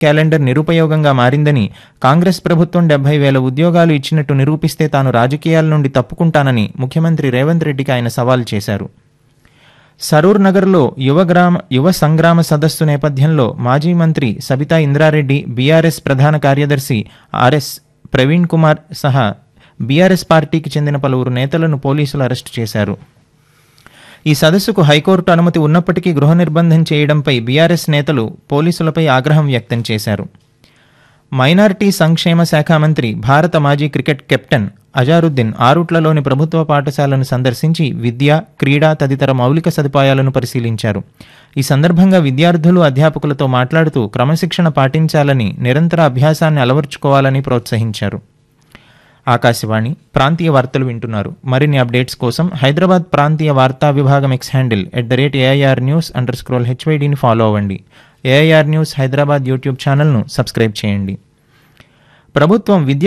calendar నిరుపయోగంగా మారిందని కాంగ్రెస్ ప్రభుత్వం డెబ్బై వేల ఉద్యోగాలు ఇచ్చినట్టు నిరూపిస్తే తాను రాజకీయాల నుండి తప్పుకుంటానని ముఖ్యమంత్రి రేవంత్ రెడ్డికి ఆయన సవాల్ చేశారు సరూర్ నగర్లో యువ గ్రామ యువ సంగ్రామ సదస్సు నేపథ్యంలో మాజీ మంత్రి సబితా ఇంద్రారెడ్డి బీఆర్ఎస్ ప్రధాన కార్యదర్శి ఆర్ఎస్ ప్రవీణ్ కుమార్ సహా బీఆర్ఎస్ పార్టీకి చెందిన పలువురు నేతలను పోలీసులు అరెస్టు చేశారు ఈ సదస్సుకు హైకోర్టు అనుమతి ఉన్నప్పటికీ గృహ నిర్బంధం చేయడంపై బీఆర్ఎస్ నేతలు పోలీసులపై ఆగ్రహం వ్యక్తం చేశారు మైనారిటీ సంక్షేమ శాఖ మంత్రి భారత మాజీ క్రికెట్ కెప్టెన్ అజారుద్దీన్ ఆరుట్లలోని ప్రభుత్వ పాఠశాలను సందర్శించి విద్య క్రీడా తదితర మౌలిక సదుపాయాలను పరిశీలించారు ఈ సందర్భంగా విద్యార్థులు అధ్యాపకులతో మాట్లాడుతూ క్రమశిక్షణ పాటించాలని నిరంతర అభ్యాసాన్ని అలవర్చుకోవాలని ప్రోత్సహించారు ఆకాశవాణి ప్రాంతీయ వార్తలు వింటున్నారు మరిన్ని అప్డేట్స్ కోసం హైదరాబాద్ ప్రాంతీయ వార్తా విభాగం X handle at the rate AIR news underscore హెచ్వైడిని ఫాలో అవ్వండి ఏఐఆర్ న్యూస్ హైదరాబాద్ యూట్యూబ్ ఛానల్ను సబ్స్క్రైబ్ చేయండి ప్రభుత్వం విద్య